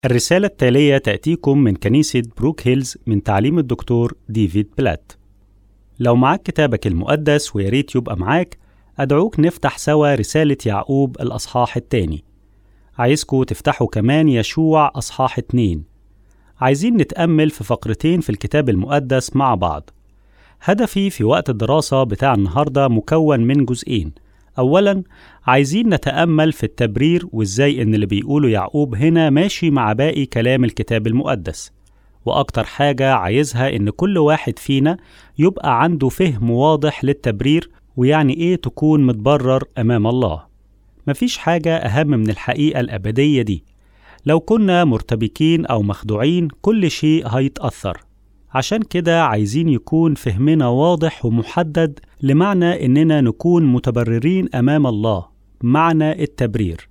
الرسالة التالية تأتيكم من كنيسة بروك هيلز من تعليم الدكتور ديفيد بلات لو معاك كتابك المقدس وياريت يبقى معاك أدعوك نفتح سوا رسالة يعقوب الأصحاح التاني عايزكوا تفتحوا كمان يشوع أصحاح اتنين عايزين نتأمل في فقرتين في الكتاب المقدس مع بعض هدفي في وقت الدراسة بتاع النهاردة مكون من جزئين أولا عايزين نتأمل في التبرير وإزاي إن اللي بيقوله يعقوب هنا ماشي مع باقي كلام الكتاب المقدس وأكتر حاجة عايزها إن كل واحد فينا يبقى عنده فهم واضح للتبرير ويعني إيه تكون متبرر أمام الله مفيش حاجة أهم من الحقيقة الأبدية دي لو كنا مرتبكين أو مخدوعين كل شيء هيتأثر عشان كده عايزين يكون فهمنا واضح ومحدد لمعنى إننا نكون متبررين أمام الله معنى التبرير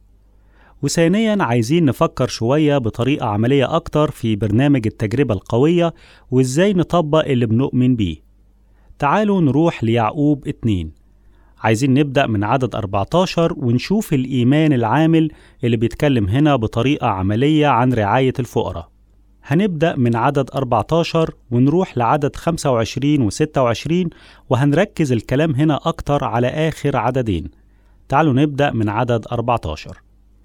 وثانيا عايزين نفكر شوية بطريقة عملية أكتر في برنامج التجربة القوية وإزاي نطبق اللي بنؤمن بيه تعالوا نروح ليعقوب 2 عايزين نبدأ من عدد 14 ونشوف الإيمان العامل اللي بيتكلم هنا بطريقة عملية عن رعاية الفقراء هنبدأ من عدد 14 ونروح لعدد 25 و 26 وهنركز الكلام هنا أكتر على آخر عددين تعالوا نبدأ من عدد 14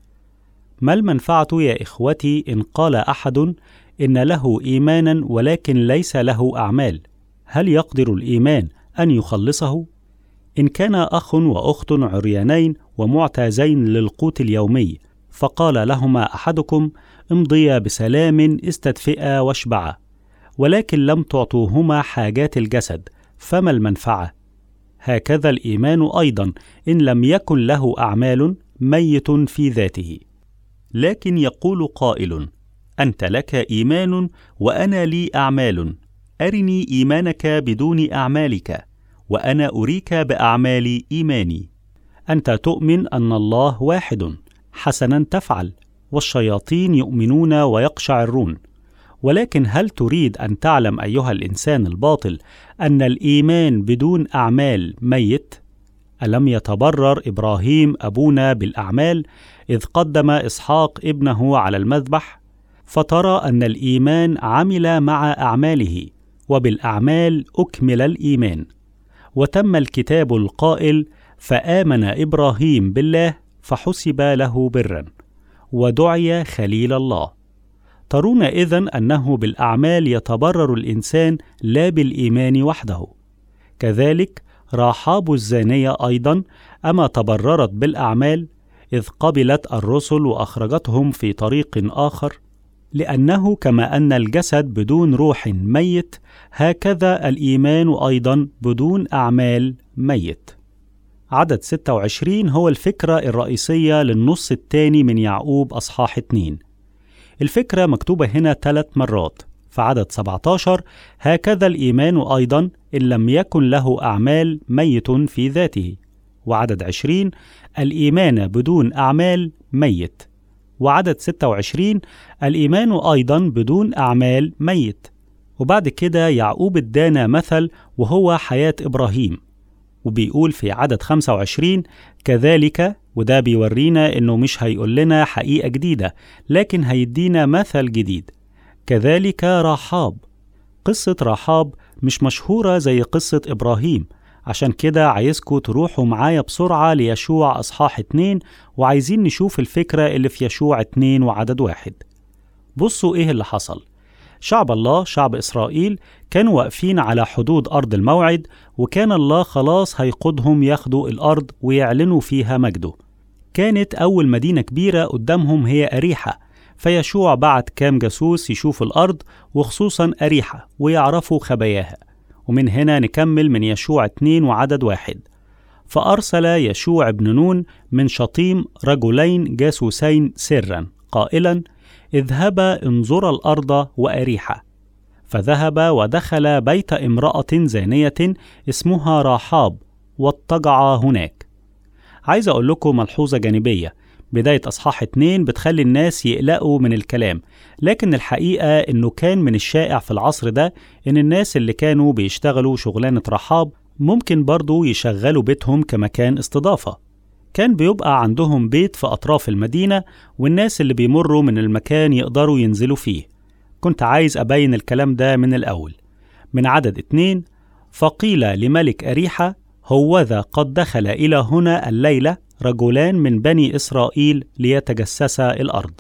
ما المنفعة يا إخوتي إن قال أحد إن له إيمانا ولكن ليس له أعمال هل يقدر الإيمان أن يخلصه؟ إن كان أخ وأخت عريانين ومعتازين للقوت اليومي فقال لهما أحدكم امضيا بسلام استدفئا واشبعا ولكن لم تعطوهما حاجات الجسد فما المنفعة؟ هكذا الإيمان أيضا إن لم يكن له أعمال ميت في ذاته لكن يقول قائل أنت لك إيمان وأنا لي أعمال أرني إيمانك بدون أعمالك وأنا أريك بأعمال إيماني أنت تؤمن أن الله واحد حسنا تفعل والشياطين يؤمنون ويقشعرون ولكن هل تريد ان تعلم ايها الانسان الباطل ان الايمان بدون اعمال ميت الم يتبرر ابراهيم ابونا بالاعمال اذ قدم اسحاق ابنه على المذبح فترى ان الايمان عمل مع اعماله وبالاعمال اكمل الايمان وتم الكتاب القائل فامن ابراهيم بالله فحسب له برا ودعي خليل الله ترون اذن انه بالاعمال يتبرر الانسان لا بالايمان وحده كذلك راحاب الزانيه ايضا اما تبررت بالاعمال اذ قبلت الرسل واخرجتهم في طريق اخر لانه كما ان الجسد بدون روح ميت هكذا الايمان ايضا بدون اعمال ميت عدد 26 هو الفكرة الرئيسية للنص الثاني من يعقوب أصحاح 2 الفكرة مكتوبة هنا ثلاث مرات في عدد 17 هكذا الإيمان أيضا إن لم يكن له أعمال ميت في ذاته وعدد 20 الإيمان بدون أعمال ميت وعدد 26 الإيمان أيضا بدون أعمال ميت وبعد كده يعقوب ادانا مثل وهو حياة إبراهيم وبيقول في عدد 25 كذلك وده بيورينا انه مش هيقول لنا حقيقة جديدة لكن هيدينا مثل جديد كذلك رحاب قصة رحاب مش مشهورة زي قصة إبراهيم عشان كده عايزكم تروحوا معايا بسرعة ليشوع أصحاح 2 وعايزين نشوف الفكرة اللي في يشوع 2 وعدد واحد بصوا إيه اللي حصل شعب الله شعب إسرائيل كانوا واقفين على حدود أرض الموعد وكان الله خلاص هيقودهم ياخدوا الأرض ويعلنوا فيها مجده كانت أول مدينة كبيرة قدامهم هي أريحة فيشوع بعت كام جاسوس يشوفوا الأرض وخصوصا أريحة ويعرفوا خباياها ومن هنا نكمل من يشوع 2 وعدد واحد فأرسل يشوع بن نون من شطيم رجلين جاسوسين سرا قائلا اذهبا انظرا الأرض وأريحة فذهب ودخل بيت امرأة زانية اسمها راحاب واضطجعا هناك عايز أقول لكم ملحوظة جانبية بداية أصحاح اتنين بتخلي الناس يقلقوا من الكلام لكن الحقيقة إنه كان من الشائع في العصر ده إن الناس اللي كانوا بيشتغلوا شغلانة رحاب ممكن برضو يشغلوا بيتهم كمكان استضافة كان بيبقى عندهم بيت في أطراف المدينة والناس اللي بيمروا من المكان يقدروا ينزلوا فيه كنت عايز أبين الكلام ده من الأول من عدد اتنين فقيل لملك أريحة هوذا قد دخل إلى هنا الليلة رجلان من بني إسرائيل ليتجسسا الأرض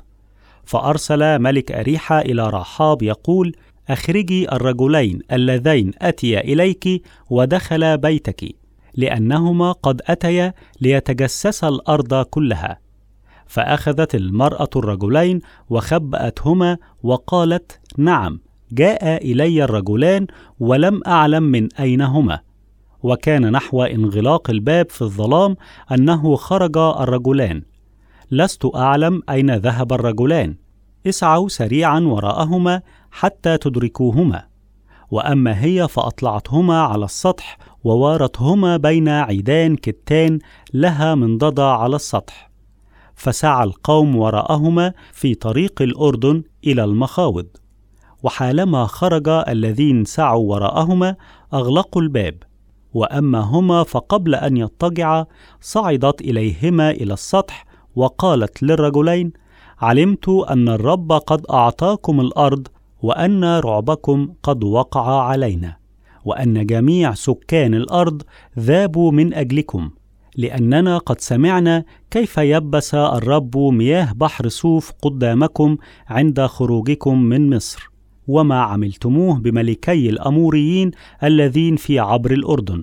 فأرسل ملك أريحة إلى رحاب يقول أخرجي الرجلين اللذين أتيا إليك ودخلا بيتك لأنهما قد أتيا ليتجسسا الأرض كلها فأخذت المرأة الرجلين وخبأتهما وقالت نعم جاء إلي الرجلان ولم أعلم من أين هما وكان نحو انغلاق الباب في الظلام أنه خرج الرجلان لست أعلم أين ذهب الرجلان اسعوا سريعا وراءهما حتى تدركوهما واما هي فاطلعتهما على السطح ووارتهما بين عيدان كتان لها منضدة على السطح فسعى القوم وراءهما في طريق الاردن الى المخاوض وحالما خرج الذين سعوا وراءهما اغلقوا الباب واما هما فقبل ان يضطجعا صعدت اليهما الى السطح وقالت للرجلين علمت ان الرب قد اعطاكم الارض وان رعبكم قد وقع علينا وان جميع سكان الارض ذابوا من اجلكم لاننا قد سمعنا كيف يبس الرب مياه بحر صوف قدامكم عند خروجكم من مصر وما عملتموه بملكي الاموريين الذين في عبر الاردن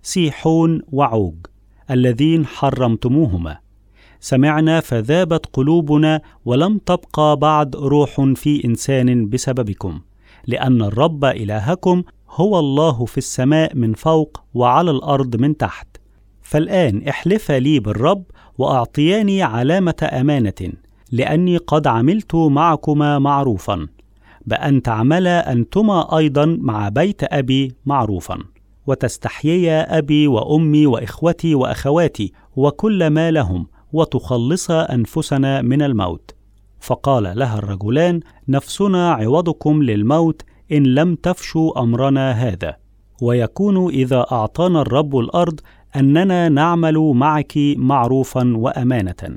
سيحون وعوج الذين حرمتموهما سمعنا فذابت قلوبنا ولم تبقى بعد روح في انسان بسببكم لان الرب الهكم هو الله في السماء من فوق وعلى الارض من تحت فالان احلفا لي بالرب واعطياني علامه امانه لاني قد عملت معكما معروفا بان تعملا انتما ايضا مع بيت ابي معروفا وتستحييا ابي وامي واخوتي واخواتي وكل ما لهم وتخلصا انفسنا من الموت فقال لها الرجلان نفسنا عوضكم للموت ان لم تفشوا امرنا هذا ويكون اذا اعطانا الرب الارض اننا نعمل معك معروفا وامانه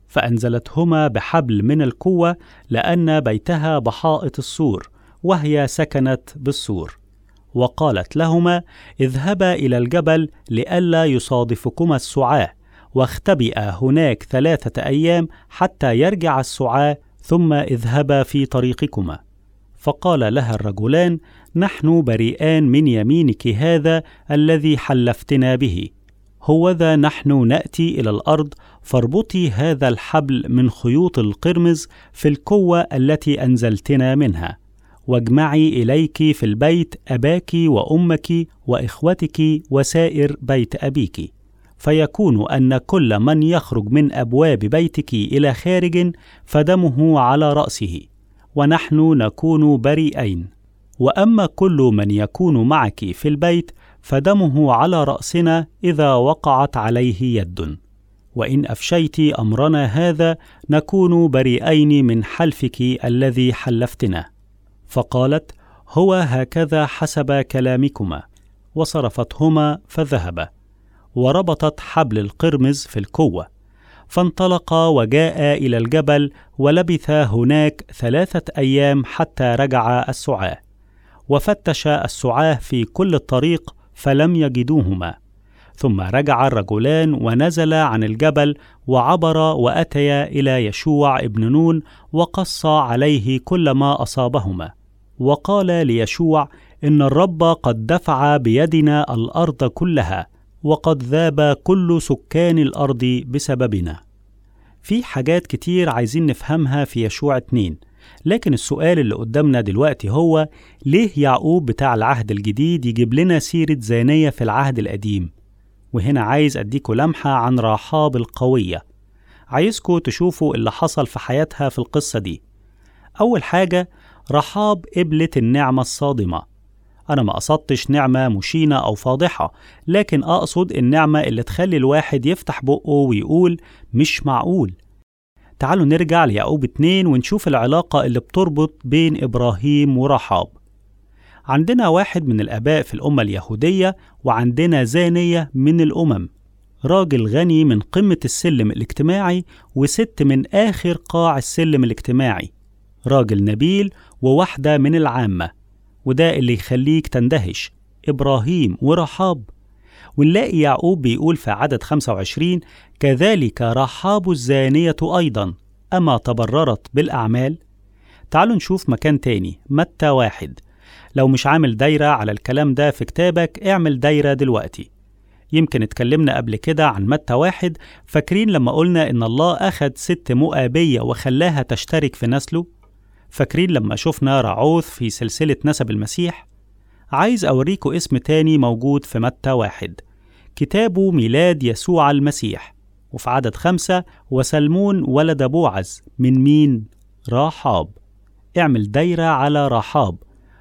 فانزلتهما بحبل من القوه لان بيتها بحائط السور وهي سكنت بالسور وقالت لهما اذهبا الى الجبل لئلا يصادفكما السعاه واختبئا هناك ثلاثة أيام حتى يرجع السعاة ثم اذهبا في طريقكما. فقال لها الرجلان: نحن بريئان من يمينك هذا الذي حلفتنا به. هوذا نحن نأتي إلى الأرض فاربطي هذا الحبل من خيوط القرمز في الكوة التي أنزلتنا منها. واجمعي إليك في البيت أباك وأمك وإخوتك وسائر بيت أبيك. فيكون ان كل من يخرج من ابواب بيتك الى خارج فدمه على راسه ونحن نكون بريئين واما كل من يكون معك في البيت فدمه على راسنا اذا وقعت عليه يد وان افشيت امرنا هذا نكون بريئين من حلفك الذي حلفتنا فقالت هو هكذا حسب كلامكما وصرفتهما فذهبا وربطت حبل القرمز في الكوة فانطلقا وجاء إلى الجبل ولبثا هناك ثلاثة أيام حتى رجع السعاة وفتش السعاة في كل الطريق فلم يجدوهما ثم رجع الرجلان ونزلا عن الجبل وعبرا واتيا الى يشوع ابن نون وقص عليه كل ما اصابهما وقال ليشوع ان الرب قد دفع بيدنا الارض كلها وقد ذاب كل سكان الأرض بسببنا. في حاجات كتير عايزين نفهمها في يشوع اتنين، لكن السؤال اللي قدامنا دلوقتي هو ليه يعقوب بتاع العهد الجديد يجيب لنا سيرة زانية في العهد القديم؟ وهنا عايز أديكوا لمحة عن رحاب القوية. عايزكوا تشوفوا اللي حصل في حياتها في القصة دي. أول حاجة رحاب قبلت النعمة الصادمة أنا ما قصدتش نعمة مشينة أو فاضحة لكن أقصد النعمة اللي تخلي الواحد يفتح بقه ويقول مش معقول تعالوا نرجع ليعقوب اتنين ونشوف العلاقة اللي بتربط بين إبراهيم ورحاب عندنا واحد من الآباء في الأمة اليهودية وعندنا زانية من الأمم راجل غني من قمة السلم الاجتماعي وست من آخر قاع السلم الاجتماعي راجل نبيل وواحدة من العامة وده اللي يخليك تندهش إبراهيم ورحاب ونلاقي يعقوب بيقول في عدد 25 كذلك رحاب الزانية أيضا أما تبررت بالأعمال تعالوا نشوف مكان تاني متى واحد لو مش عامل دايرة على الكلام ده في كتابك اعمل دايرة دلوقتي يمكن اتكلمنا قبل كده عن متى واحد فاكرين لما قلنا إن الله أخد ست مؤابية وخلاها تشترك في نسله فاكرين لما شفنا رعوث في سلسلة نسب المسيح عايز أوريكم اسم تاني موجود في متى واحد كتابه ميلاد يسوع المسيح وفي عدد خمسة وسلمون ولد بوعز من مين؟ راحاب اعمل دايرة على راحاب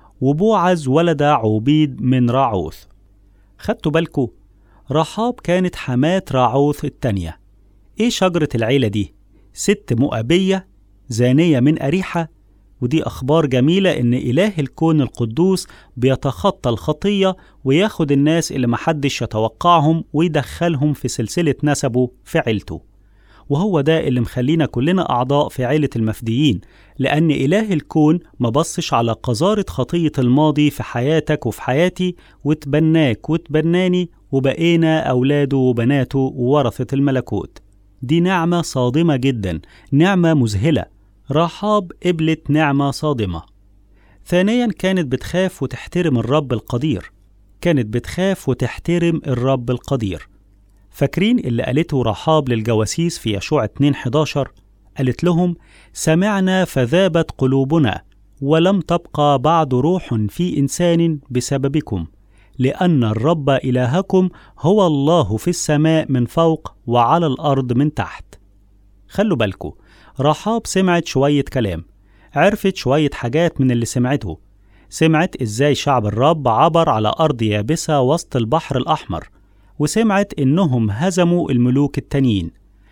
وبوعز ولد عوبيد من راعوث خدتوا بالكو رحاب كانت حماة راعوث التانية ايه شجرة العيلة دي؟ ست مؤبية زانية من أريحة ودي أخبار جميلة إن إله الكون القدوس بيتخطى الخطية وياخد الناس اللي محدش يتوقعهم ويدخلهم في سلسلة نسبه في عيلته وهو ده اللي مخلينا كلنا أعضاء في عيلة المفديين لأن إله الكون ما بصش على قذارة خطية الماضي في حياتك وفي حياتي وتبناك وتبناني وبقينا أولاده وبناته وورثة الملكوت دي نعمة صادمة جدا نعمة مذهلة رحاب قبلت نعمة صادمة ثانيا كانت بتخاف وتحترم الرب القدير كانت بتخاف وتحترم الرب القدير فاكرين اللي قالته رحاب للجواسيس في يشوع 2:11 قالت لهم سمعنا فذابت قلوبنا ولم تبقى بعد روح في إنسان بسببكم لأن الرب إلهكم هو الله في السماء من فوق وعلى الأرض من تحت خلوا بالكم رحاب سمعت شوية كلام عرفت شوية حاجات من اللي سمعته سمعت إزاي شعب الرب عبر على أرض يابسة وسط البحر الأحمر وسمعت إنهم هزموا الملوك التانيين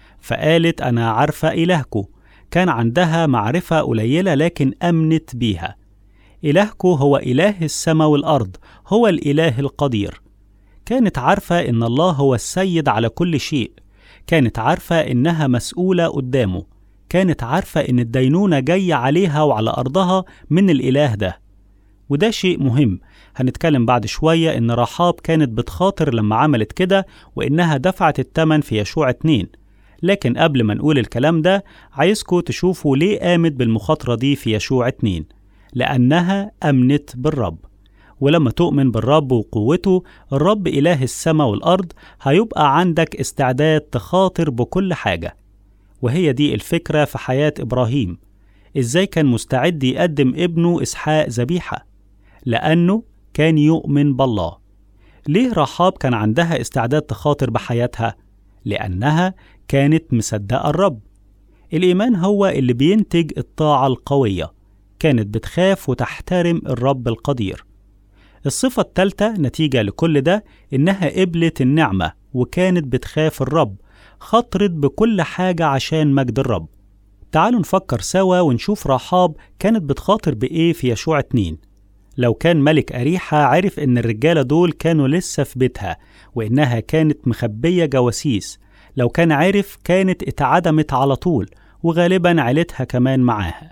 فقالت أنا عارفة إلهكو كان عندها معرفة قليلة لكن أمنت بيها إلهكو هو إله السماء والأرض هو الإله القدير كانت عارفة إن الله هو السيد على كل شيء كانت عارفة إنها مسؤولة قدامه كانت عارفة إن الدينونة جاية عليها وعلى أرضها من الإله ده وده شيء مهم هنتكلم بعد شوية إن رحاب كانت بتخاطر لما عملت كده وإنها دفعت التمن في يشوع اتنين لكن قبل ما نقول الكلام ده عايزكم تشوفوا ليه قامت بالمخاطرة دي في يشوع اتنين لأنها أمنت بالرب ولما تؤمن بالرب وقوته الرب إله السماء والأرض هيبقى عندك استعداد تخاطر بكل حاجة وهي دي الفكرة في حياة إبراهيم إزاي كان مستعد يقدم ابنه إسحاق ذبيحة لأنه كان يؤمن بالله ليه رحاب كان عندها استعداد تخاطر بحياتها؟ لأنها كانت مصدقة الرب الإيمان هو اللي بينتج الطاعة القوية كانت بتخاف وتحترم الرب القدير الصفة الثالثة نتيجة لكل ده إنها قبلت النعمة وكانت بتخاف الرب خطرت بكل حاجة عشان مجد الرب تعالوا نفكر سوا ونشوف رحاب كانت بتخاطر بإيه في يشوع اتنين لو كان ملك أريحة عرف إن الرجالة دول كانوا لسه في بيتها وإنها كانت مخبية جواسيس لو كان عرف كانت اتعدمت على طول وغالبا عيلتها كمان معاها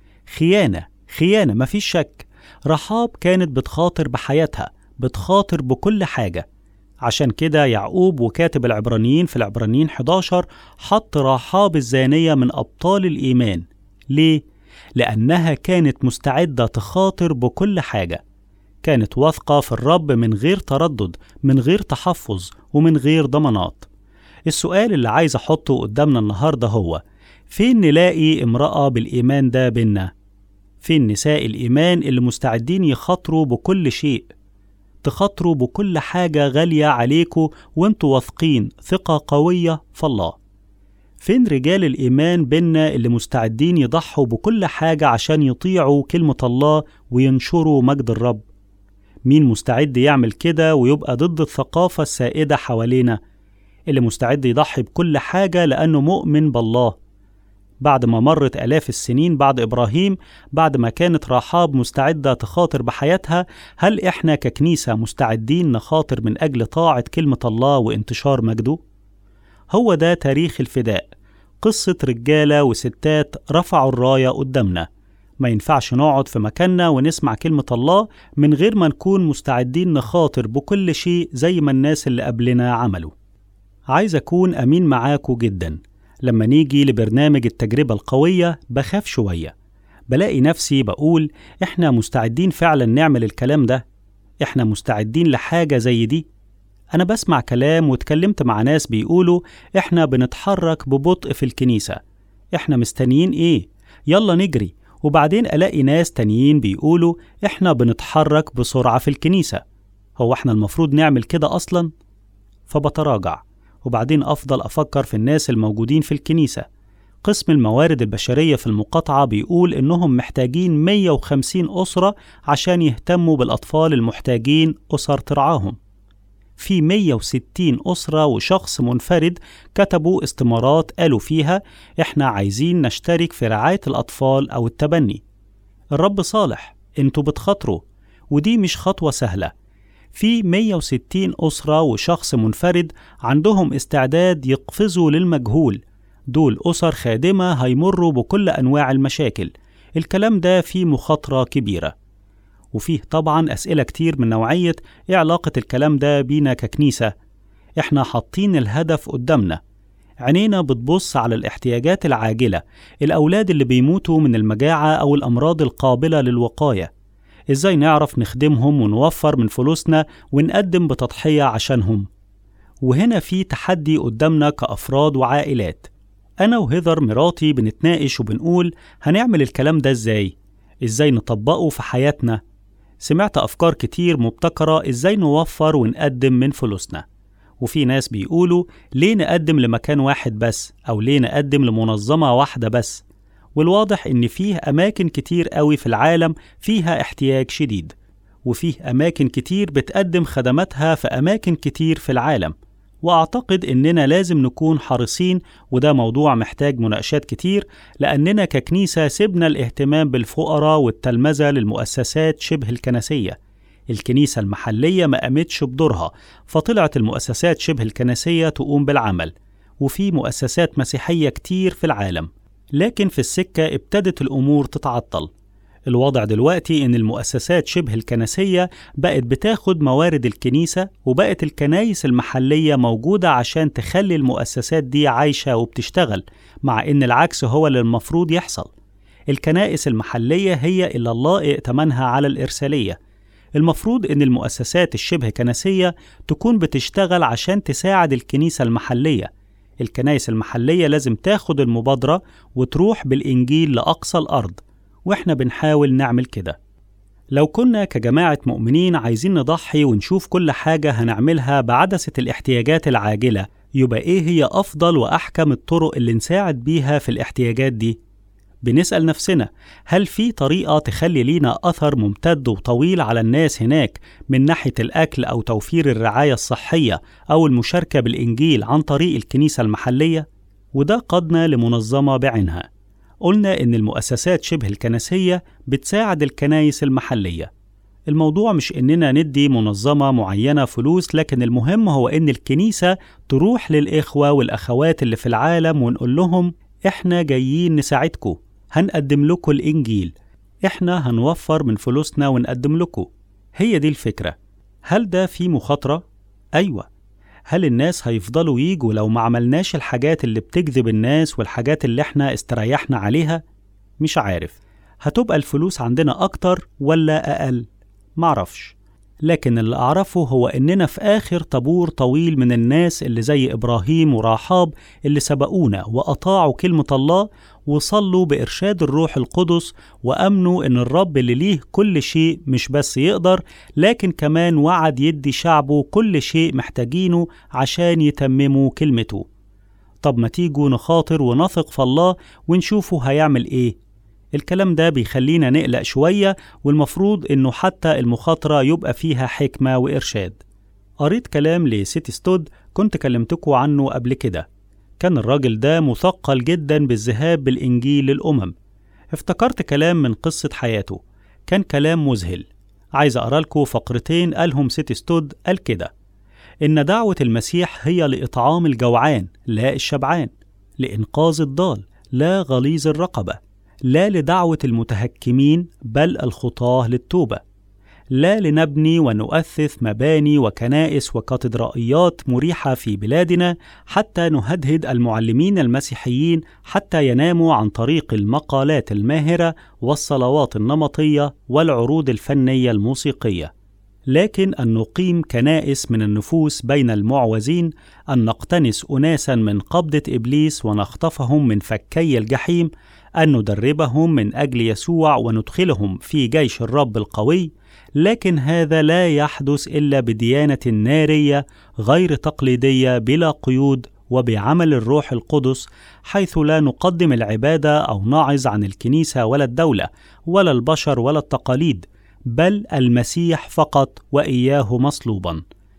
خيانة خيانة مفيش شك رحاب كانت بتخاطر بحياتها بتخاطر بكل حاجة عشان كده يعقوب وكاتب العبرانيين في العبرانيين 11 حط رحاب الزانية من أبطال الإيمان ليه؟ لأنها كانت مستعدة تخاطر بكل حاجة كانت واثقة في الرب من غير تردد من غير تحفظ ومن غير ضمانات السؤال اللي عايز أحطه قدامنا النهاردة هو فين نلاقي امرأة بالإيمان ده بينا؟ فين نساء الإيمان اللي مستعدين يخاطروا بكل شيء؟ تخاطروا بكل حاجة غالية عليكوا وانتوا واثقين ثقة قوية في الله فين رجال الإيمان بينا اللي مستعدين يضحوا بكل حاجة عشان يطيعوا كلمة الله وينشروا مجد الرب؟ مين مستعد يعمل كده ويبقى ضد الثقافة السائدة حوالينا؟ اللي مستعد يضحي بكل حاجة لأنه مؤمن بالله بعد ما مرت آلاف السنين بعد إبراهيم بعد ما كانت رحاب مستعدة تخاطر بحياتها هل إحنا ككنيسة مستعدين نخاطر من أجل طاعة كلمة الله وانتشار مجده؟ هو ده تاريخ الفداء قصة رجالة وستات رفعوا الراية قدامنا ما ينفعش نقعد في مكاننا ونسمع كلمة الله من غير ما نكون مستعدين نخاطر بكل شيء زي ما الناس اللي قبلنا عملوا عايز أكون أمين معاكو جدا لما نيجي لبرنامج التجربة القوية بخاف شوية بلاقي نفسي بقول إحنا مستعدين فعلا نعمل الكلام ده إحنا مستعدين لحاجة زي دي أنا بسمع كلام واتكلمت مع ناس بيقولوا إحنا بنتحرك ببطء في الكنيسة إحنا مستنيين إيه؟ يلا نجري وبعدين ألاقي ناس تانيين بيقولوا إحنا بنتحرك بسرعة في الكنيسة هو إحنا المفروض نعمل كده أصلا؟ فبتراجع وبعدين أفضل أفكر في الناس الموجودين في الكنيسة قسم الموارد البشرية في المقاطعة بيقول إنهم محتاجين 150 أسرة عشان يهتموا بالأطفال المحتاجين أسر ترعاهم في 160 أسرة وشخص منفرد كتبوا استمارات قالوا فيها إحنا عايزين نشترك في رعاية الأطفال أو التبني الرب صالح انتوا بتخاطروا ودي مش خطوة سهلة في 160 أسرة وشخص منفرد عندهم استعداد يقفزوا للمجهول دول أسر خادمة هيمروا بكل أنواع المشاكل الكلام ده فيه مخاطرة كبيرة وفيه طبعا أسئلة كتير من نوعية إيه علاقة الكلام ده بينا ككنيسة إحنا حاطين الهدف قدامنا عينينا بتبص على الاحتياجات العاجلة الأولاد اللي بيموتوا من المجاعة أو الأمراض القابلة للوقاية إزاي نعرف نخدمهم ونوفر من فلوسنا ونقدم بتضحية عشانهم وهنا في تحدي قدامنا كأفراد وعائلات أنا وهيذر مراتي بنتناقش وبنقول هنعمل الكلام ده إزاي؟ إزاي نطبقه في حياتنا؟ سمعت أفكار كتير مبتكرة إزاي نوفر ونقدم من فلوسنا وفي ناس بيقولوا ليه نقدم لمكان واحد بس أو ليه نقدم لمنظمة واحدة بس والواضح إن فيه أماكن كتير قوي في العالم فيها احتياج شديد وفيه أماكن كتير بتقدم خدماتها في أماكن كتير في العالم وأعتقد إننا لازم نكون حريصين وده موضوع محتاج مناقشات كتير لأننا ككنيسة سيبنا الاهتمام بالفقراء والتلمذة للمؤسسات شبه الكنسية الكنيسة المحلية ما قامتش بدورها فطلعت المؤسسات شبه الكنسية تقوم بالعمل وفي مؤسسات مسيحية كتير في العالم لكن في السكة ابتدت الأمور تتعطل الوضع دلوقتي إن المؤسسات شبه الكنسية بقت بتاخد موارد الكنيسة وبقت الكنايس المحلية موجودة عشان تخلي المؤسسات دي عايشة وبتشتغل مع إن العكس هو اللي المفروض يحصل الكنائس المحلية هي اللي الله ائتمنها على الإرسالية المفروض إن المؤسسات الشبه كنسية تكون بتشتغل عشان تساعد الكنيسة المحلية الكنائس المحلية لازم تاخد المبادرة وتروح بالإنجيل لأقصى الأرض وإحنا بنحاول نعمل كده لو كنا كجماعة مؤمنين عايزين نضحي ونشوف كل حاجة هنعملها بعدسة الاحتياجات العاجلة يبقى إيه هي أفضل وأحكم الطرق اللي نساعد بيها في الاحتياجات دي؟ بنسأل نفسنا هل في طريقة تخلي لينا أثر ممتد وطويل على الناس هناك من ناحية الأكل أو توفير الرعاية الصحية أو المشاركة بالإنجيل عن طريق الكنيسة المحلية؟ وده قادنا لمنظمة بعينها قلنا إن المؤسسات شبه الكنسية بتساعد الكنايس المحلية الموضوع مش إننا ندي منظمة معينة فلوس لكن المهم هو إن الكنيسة تروح للإخوة والأخوات اللي في العالم ونقول لهم إحنا جايين نساعدكم هنقدم لكم الإنجيل إحنا هنوفر من فلوسنا ونقدم لكم هي دي الفكرة هل ده في مخاطرة؟ أيوة هل الناس هيفضلوا ييجوا لو ما عملناش الحاجات اللي بتجذب الناس والحاجات اللي احنا استريحنا عليها؟ مش عارف هتبقى الفلوس عندنا أكتر ولا أقل؟ معرفش لكن اللي أعرفه هو إننا في آخر طابور طويل من الناس اللي زي إبراهيم وراحاب اللي سبقونا وأطاعوا كلمة الله وصلوا بإرشاد الروح القدس وأمنوا إن الرب اللي ليه كل شيء مش بس يقدر لكن كمان وعد يدي شعبه كل شيء محتاجينه عشان يتمموا كلمته طب ما تيجوا نخاطر ونثق في الله ونشوفه هيعمل إيه الكلام ده بيخلينا نقلق شوية والمفروض إنه حتى المخاطرة يبقى فيها حكمة وإرشاد قريت كلام لسيتي ستود كنت كلمتكم عنه قبل كده كان الراجل ده مثقل جدا بالذهاب بالإنجيل للأمم افتكرت كلام من قصة حياته كان كلام مذهل عايز أقرأ لكم فقرتين قالهم سيتي ستود قال كده إن دعوة المسيح هي لإطعام الجوعان لا الشبعان لإنقاذ الضال لا غليظ الرقبة لا لدعوة المتهكمين بل الخطاة للتوبة لا لنبني ونؤثث مباني وكنائس وكاتدرائيات مريحة في بلادنا حتى نهدهد المعلمين المسيحيين حتى يناموا عن طريق المقالات الماهرة والصلوات النمطية والعروض الفنية الموسيقية لكن أن نقيم كنائس من النفوس بين المعوزين أن نقتنس أناسا من قبضة إبليس ونخطفهم من فكي الجحيم أن ندربهم من أجل يسوع وندخلهم في جيش الرب القوي لكن هذا لا يحدث إلا بديانة نارية غير تقليدية بلا قيود وبعمل الروح القدس حيث لا نقدم العبادة أو نعظ عن الكنيسة ولا الدولة ولا البشر ولا التقاليد بل المسيح فقط وإياه مصلوبا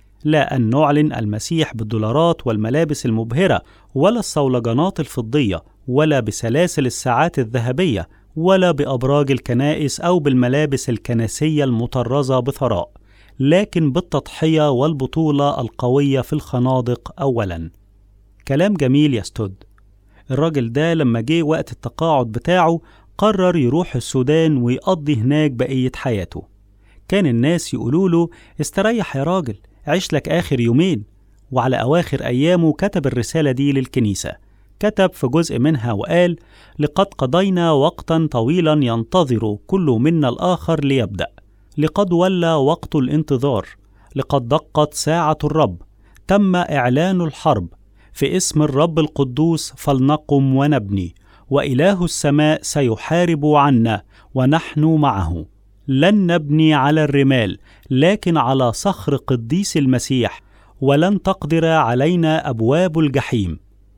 لا أن نعلن المسيح بالدولارات والملابس المبهرة ولا الصولجانات الفضية ولا بسلاسل الساعات الذهبية ولا بأبراج الكنائس أو بالملابس الكنسية المطرزة بثراء لكن بالتضحية والبطولة القوية في الخنادق أولا كلام جميل يستد الراجل ده لما جه وقت التقاعد بتاعه قرر يروح السودان ويقضي هناك بقية حياته كان الناس يقولوا له استريح يا راجل عيش لك آخر يومين وعلى أواخر أيامه كتب الرسالة دي للكنيسة كتب في جزء منها وقال لقد قضينا وقتا طويلا ينتظر كل منا الآخر ليبدأ لقد ولى وقت الانتظار لقد دقت ساعة الرب تم إعلان الحرب في اسم الرب القدوس فلنقم ونبني وإله السماء سيحارب عنا ونحن معه لن نبني على الرمال لكن على صخر قديس المسيح ولن تقدر علينا أبواب الجحيم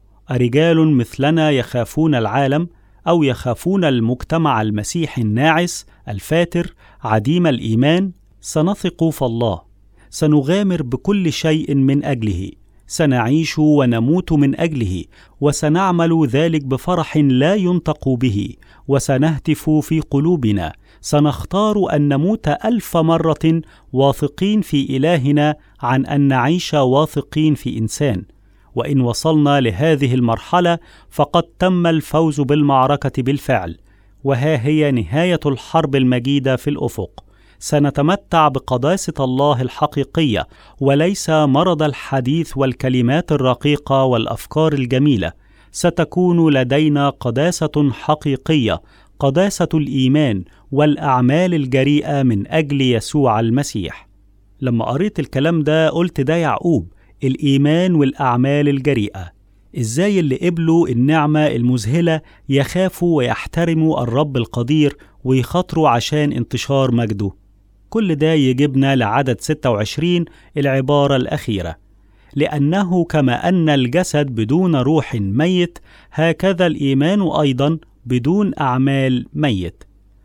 أرجال مثلنا يخافون العالم أو يخافون المجتمع المسيحي الناعس الفاتر عديم الإيمان سنثق في الله سنغامر بكل شيء من أجله سنعيش ونموت من اجله وسنعمل ذلك بفرح لا ينطق به وسنهتف في قلوبنا سنختار ان نموت الف مره واثقين في الهنا عن ان نعيش واثقين في انسان وان وصلنا لهذه المرحله فقد تم الفوز بالمعركه بالفعل وها هي نهايه الحرب المجيده في الافق سنتمتع بقداسه الله الحقيقيه وليس مرض الحديث والكلمات الرقيقه والافكار الجميله ستكون لدينا قداسه حقيقيه قداسه الايمان والاعمال الجريئه من اجل يسوع المسيح لما قريت الكلام ده قلت ده يعقوب الايمان والاعمال الجريئه ازاي اللي قبلوا النعمه المذهله يخافوا ويحترموا الرب القدير ويخاطروا عشان انتشار مجده كل ده يجيبنا لعدد 26 العبارة الأخيرة لأنه كما أن الجسد بدون روح ميت هكذا الإيمان أيضا بدون أعمال ميت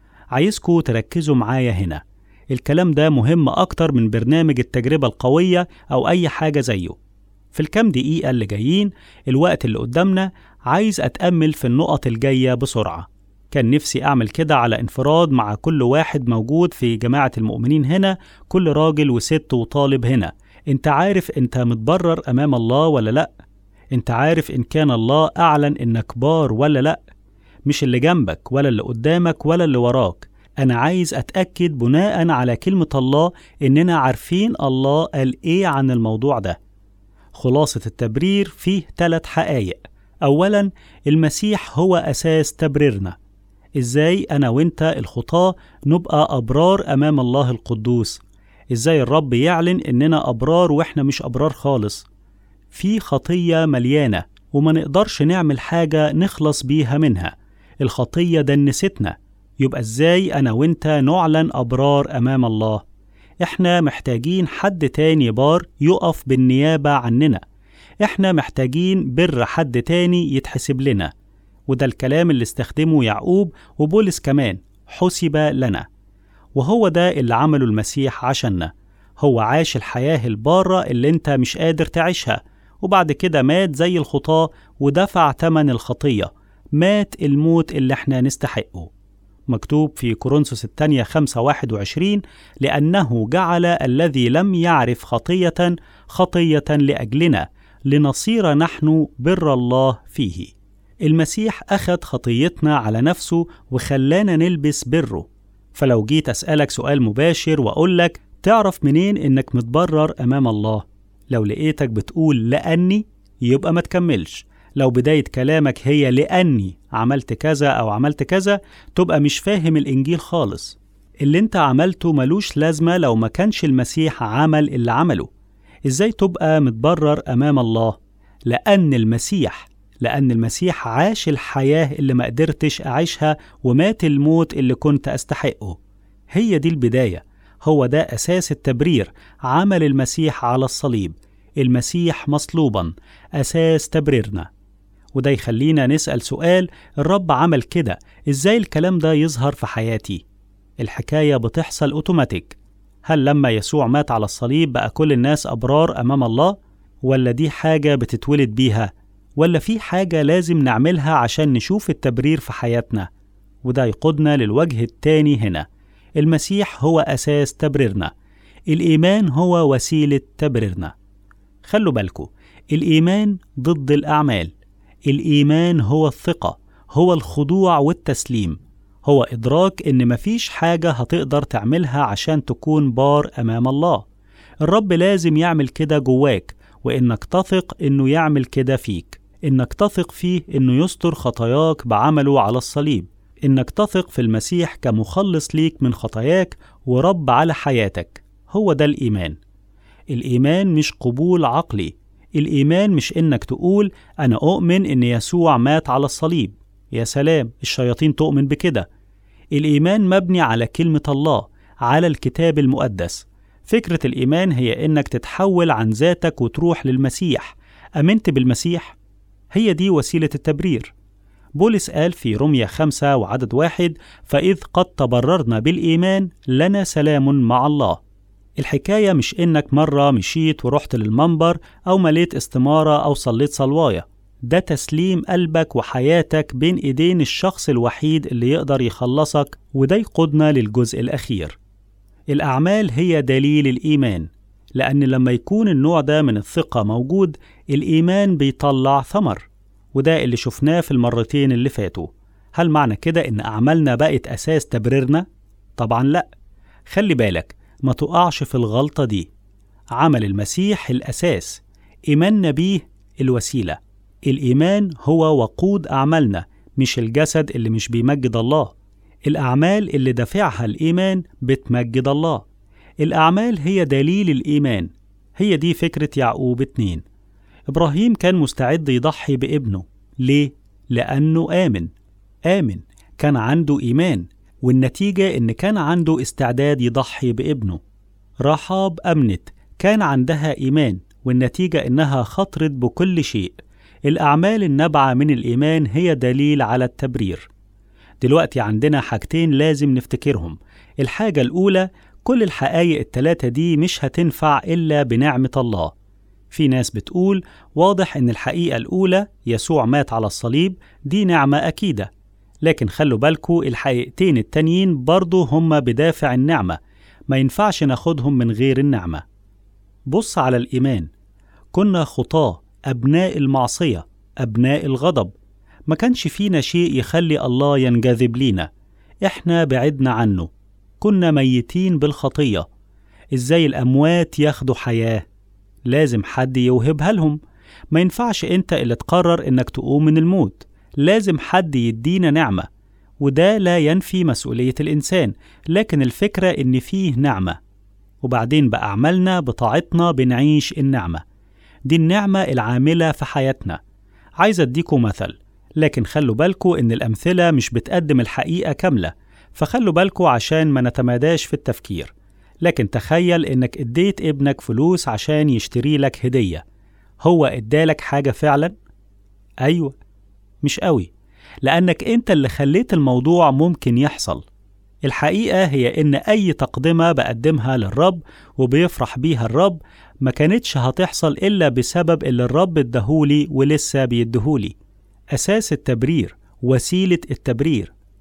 عايزكم تركزوا معايا هنا الكلام ده مهم أكتر من برنامج التجربة القوية أو أي حاجة زيه في الكام دقيقة اللي جايين الوقت اللي قدامنا عايز أتأمل في النقط الجاية بسرعة كان نفسي أعمل كده على انفراد مع كل واحد موجود في جماعة المؤمنين هنا كل راجل وست وطالب هنا انت عارف انت متبرر أمام الله ولا لأ انت عارف إن كان الله أعلن إنك بار ولا لأ مش اللي جنبك ولا اللي قدامك ولا اللي وراك أنا عايز أتأكد بناء على كلمة الله إننا عارفين الله قال إيه عن الموضوع ده خلاصة التبرير فيه ثلاث حقائق أولا المسيح هو أساس تبريرنا ازاي انا وانت الخطاة نبقى ابرار امام الله القدوس ازاي الرب يعلن اننا ابرار واحنا مش ابرار خالص في خطية مليانة وما نقدرش نعمل حاجة نخلص بيها منها الخطية دنستنا يبقى ازاي انا وانت نعلن ابرار امام الله احنا محتاجين حد تاني بار يقف بالنيابة عننا احنا محتاجين بر حد تاني يتحسب لنا وده الكلام اللي استخدمه يعقوب وبولس كمان حسب لنا وهو ده اللي عمله المسيح عشاننا هو عاش الحياة البارة اللي انت مش قادر تعيشها وبعد كده مات زي الخطاة ودفع تمن الخطية مات الموت اللي احنا نستحقه مكتوب في كورنثوس الثانية 5 21 لأنه جعل الذي لم يعرف خطية خطية لأجلنا لنصير نحن بر الله فيه المسيح أخذ خطيتنا على نفسه وخلانا نلبس بره فلو جيت أسألك سؤال مباشر وأقول لك تعرف منين إنك متبرر أمام الله لو لقيتك بتقول لأني يبقى ما تكملش لو بداية كلامك هي لأني عملت كذا أو عملت كذا تبقى مش فاهم الإنجيل خالص اللي انت عملته ملوش لازمة لو ما كانش المسيح عمل اللي عمله ازاي تبقى متبرر أمام الله لأن المسيح لأن المسيح عاش الحياة اللي ما قدرتش أعيشها ومات الموت اللي كنت أستحقه هي دي البداية هو ده أساس التبرير عمل المسيح على الصليب المسيح مصلوبا أساس تبريرنا وده يخلينا نسأل سؤال الرب عمل كده إزاي الكلام ده يظهر في حياتي الحكاية بتحصل أوتوماتيك هل لما يسوع مات على الصليب بقى كل الناس أبرار أمام الله ولا دي حاجة بتتولد بيها ولا في حاجة لازم نعملها عشان نشوف التبرير في حياتنا وده يقودنا للوجه التاني هنا المسيح هو أساس تبريرنا الإيمان هو وسيلة تبريرنا خلوا بالكم الإيمان ضد الأعمال الإيمان هو الثقة هو الخضوع والتسليم هو إدراك إن مفيش حاجة هتقدر تعملها عشان تكون بار أمام الله الرب لازم يعمل كده جواك وإنك تثق إنه يعمل كده فيك إنك تثق فيه إنه يستر خطاياك بعمله على الصليب إنك تثق في المسيح كمخلص ليك من خطاياك ورب على حياتك هو ده الإيمان الإيمان مش قبول عقلي الإيمان مش إنك تقول أنا أؤمن إن يسوع مات على الصليب يا سلام الشياطين تؤمن بكده الإيمان مبني على كلمة الله على الكتاب المقدس فكرة الإيمان هي إنك تتحول عن ذاتك وتروح للمسيح أمنت بالمسيح؟ هي دي وسيلة التبرير بولس قال في رمية خمسة وعدد واحد فإذ قد تبررنا بالإيمان لنا سلام مع الله الحكاية مش إنك مرة مشيت ورحت للمنبر أو مليت استمارة أو صليت صلواية ده تسليم قلبك وحياتك بين إيدين الشخص الوحيد اللي يقدر يخلصك وده يقودنا للجزء الأخير الأعمال هي دليل الإيمان لأن لما يكون النوع ده من الثقة موجود الإيمان بيطلع ثمر وده اللي شفناه في المرتين اللي فاتوا هل معنى كده إن أعمالنا بقت أساس تبريرنا؟ طبعا لأ خلي بالك ما تقعش في الغلطة دي عمل المسيح الأساس إيماننا بيه الوسيلة الإيمان هو وقود أعمالنا مش الجسد اللي مش بيمجد الله الأعمال اللي دافعها الإيمان بتمجد الله الأعمال هي دليل الإيمان هي دي فكرة يعقوب اتنين إبراهيم كان مستعد يضحي بابنه ليه؟ لأنه آمن آمن كان عنده إيمان والنتيجة إن كان عنده استعداد يضحي بابنه رحاب أمنت كان عندها إيمان والنتيجة إنها خطرت بكل شيء الأعمال النابعة من الإيمان هي دليل على التبرير دلوقتي عندنا حاجتين لازم نفتكرهم الحاجة الأولى كل الحقائق التلاتة دي مش هتنفع إلا بنعمة الله في ناس بتقول واضح إن الحقيقة الأولى يسوع مات على الصليب دي نعمة أكيدة لكن خلوا بالكوا الحقيقتين التانيين برضو هما بدافع النعمة ما ينفعش ناخدهم من غير النعمة بص على الإيمان كنا خطاة أبناء المعصية أبناء الغضب ما كانش فينا شيء يخلي الله ينجذب لينا إحنا بعدنا عنه كنا ميتين بالخطية إزاي الأموات ياخدوا حياة لازم حد يوهبها لهم ما ينفعش أنت اللي تقرر إنك تقوم من الموت لازم حد يدينا نعمة وده لا ينفي مسؤولية الإنسان لكن الفكرة إن فيه نعمة وبعدين بأعمالنا بطاعتنا بنعيش النعمة دي النعمة العاملة في حياتنا عايز أديكم مثل لكن خلوا بالكوا إن الأمثلة مش بتقدم الحقيقة كاملة فخلوا بالكوا عشان ما نتماداش في التفكير لكن تخيل إنك اديت ابنك فلوس عشان يشتري لك هدية هو ادالك حاجة فعلا؟ أيوة مش قوي لأنك أنت اللي خليت الموضوع ممكن يحصل الحقيقة هي إن أي تقدمة بقدمها للرب وبيفرح بيها الرب ما كانتش هتحصل إلا بسبب اللي الرب ادهولي ولسه بيدهولي أساس التبرير وسيلة التبرير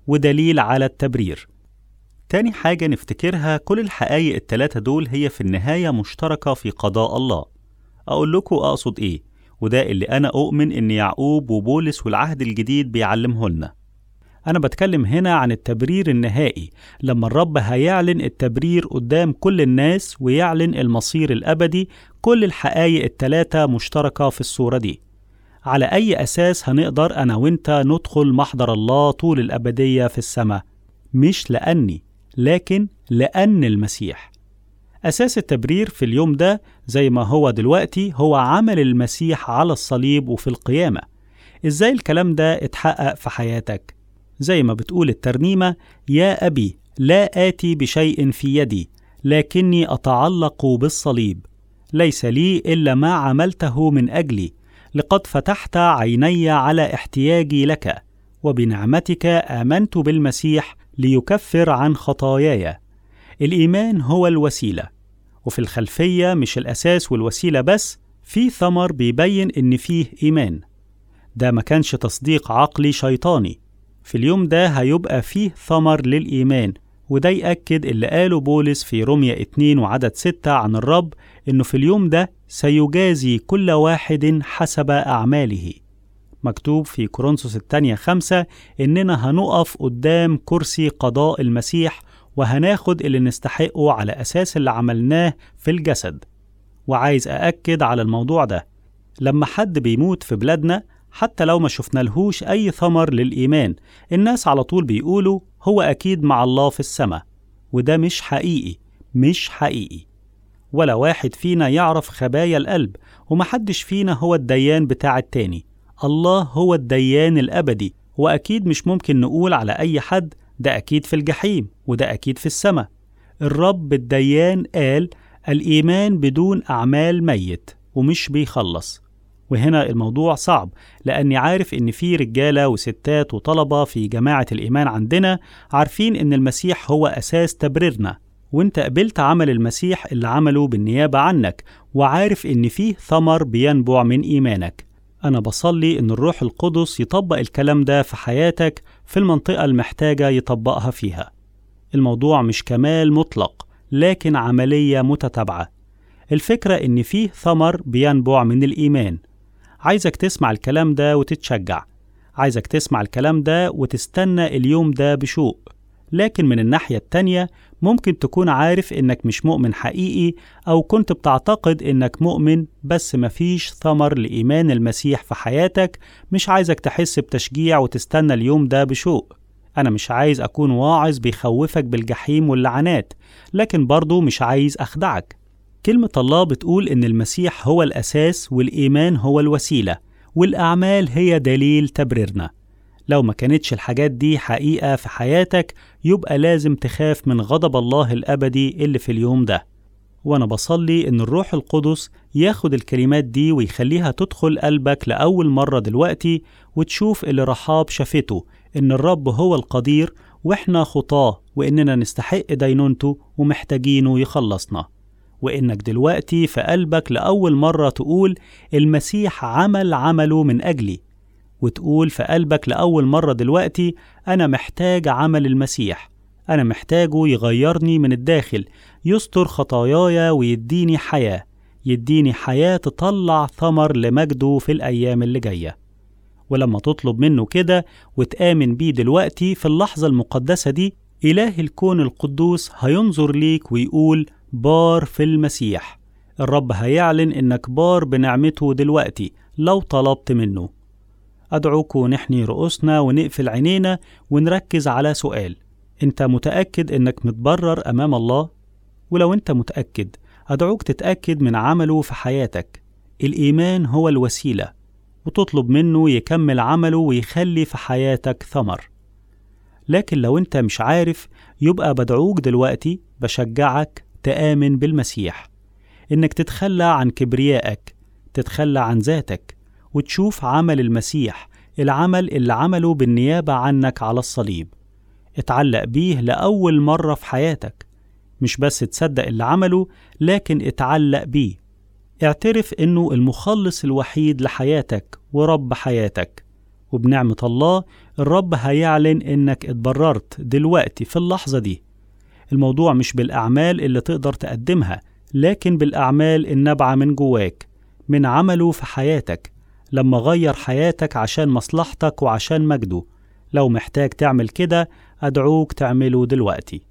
ودليل على التبرير تاني حاجة نفتكرها كل الحقايق التلاتة دول هي في النهاية مشتركة في قضاء الله أقول لكم أقصد إيه وده اللي أنا أؤمن إن يعقوب وبولس والعهد الجديد بيعلمه لنا أنا بتكلم هنا عن التبرير النهائي لما الرب هيعلن التبرير قدام كل الناس ويعلن المصير الأبدي كل الحقايق التلاتة مشتركة في الصورة دي على أي أساس هنقدر أنا وإنت ندخل محضر الله طول الأبدية في السماء مش لأني لكن لأن المسيح أساس التبرير في اليوم ده زي ما هو دلوقتي هو عمل المسيح على الصليب وفي القيامة إزاي الكلام ده اتحقق في حياتك؟ زي ما بتقول الترنيمة يا أبي لا آتي بشيء في يدي لكني أتعلق بالصليب ليس لي إلا ما عملته من أجلي لقد فتحت عيني على احتياجي لك وبنعمتك آمنت بالمسيح ليكفر عن خطاياي الإيمان هو الوسيلة وفي الخلفية مش الأساس والوسيلة بس في ثمر بيبين إن فيه إيمان ده ما كانش تصديق عقلي شيطاني في اليوم ده هيبقى فيه ثمر للإيمان وده يأكد اللي قاله بولس في روميا 2 وعدد 6 عن الرب إنه في اليوم ده سيجازي كل واحد حسب أعماله مكتوب في كورنثوس الثانية خمسة إننا هنقف قدام كرسي قضاء المسيح وهناخد اللي نستحقه على أساس اللي عملناه في الجسد وعايز أأكد على الموضوع ده لما حد بيموت في بلادنا حتى لو ما شفنا لهوش أي ثمر للإيمان الناس على طول بيقولوا هو أكيد مع الله في السماء وده مش حقيقي مش حقيقي ولا واحد فينا يعرف خبايا القلب ومحدش فينا هو الديان بتاع التاني الله هو الديان الأبدي وأكيد مش ممكن نقول على أي حد ده أكيد في الجحيم وده أكيد في السماء الرب الديان قال الإيمان بدون أعمال ميت ومش بيخلص وهنا الموضوع صعب لأني عارف إن في رجالة وستات وطلبة في جماعة الإيمان عندنا عارفين إن المسيح هو أساس تبريرنا وانت قبلت عمل المسيح اللي عمله بالنيابة عنك وعارف إن فيه ثمر بينبع من إيمانك أنا بصلي إن الروح القدس يطبق الكلام ده في حياتك في المنطقة المحتاجة يطبقها فيها الموضوع مش كمال مطلق لكن عملية متتابعة الفكرة إن فيه ثمر بينبع من الإيمان عايزك تسمع الكلام ده وتتشجع عايزك تسمع الكلام ده وتستنى اليوم ده بشوق لكن من الناحية التانية ممكن تكون عارف إنك مش مؤمن حقيقي أو كنت بتعتقد إنك مؤمن بس مفيش ثمر لإيمان المسيح في حياتك مش عايزك تحس بتشجيع وتستنى اليوم ده بشوق أنا مش عايز أكون واعظ بيخوفك بالجحيم واللعنات لكن برضه مش عايز أخدعك كلمة الله بتقول إن المسيح هو الأساس والإيمان هو الوسيلة والأعمال هي دليل تبريرنا لو ما كانتش الحاجات دي حقيقة في حياتك يبقى لازم تخاف من غضب الله الأبدي اللي في اليوم ده وأنا بصلي إن الروح القدس ياخد الكلمات دي ويخليها تدخل قلبك لأول مرة دلوقتي وتشوف اللي رحاب شافته إن الرب هو القدير وإحنا خطاه وإننا نستحق دينونته ومحتاجينه يخلصنا وإنك دلوقتي في قلبك لأول مرة تقول المسيح عمل عمله من أجلي وتقول في قلبك لأول مرة دلوقتي أنا محتاج عمل المسيح أنا محتاجه يغيرني من الداخل يستر خطاياي ويديني حياة يديني حياة تطلع ثمر لمجده في الأيام اللي جاية ولما تطلب منه كده وتآمن بيه دلوقتي في اللحظة المقدسة دي إله الكون القدوس هينظر ليك ويقول بار في المسيح الرب هيعلن إنك بار بنعمته دلوقتي لو طلبت منه أدعوكوا نحني رؤوسنا ونقفل عينينا ونركز على سؤال أنت متأكد إنك متبرر أمام الله؟ ولو أنت متأكد أدعوك تتأكد من عمله في حياتك الإيمان هو الوسيلة وتطلب منه يكمل عمله ويخلي في حياتك ثمر لكن لو أنت مش عارف يبقى بدعوك دلوقتي بشجعك تآمن بالمسيح إنك تتخلى عن كبريائك تتخلى عن ذاتك وتشوف عمل المسيح العمل اللي عمله بالنيابة عنك على الصليب اتعلق بيه لأول مرة في حياتك مش بس تصدق اللي عمله لكن اتعلق بيه اعترف انه المخلص الوحيد لحياتك ورب حياتك وبنعمة الله الرب هيعلن إنك اتبررت دلوقتي في اللحظة دي الموضوع مش بالأعمال اللي تقدر تقدمها لكن بالأعمال النابعة من جواك من عمله في حياتك لما غير حياتك عشان مصلحتك وعشان مجده لو محتاج تعمل كده أدعوك تعمله دلوقتي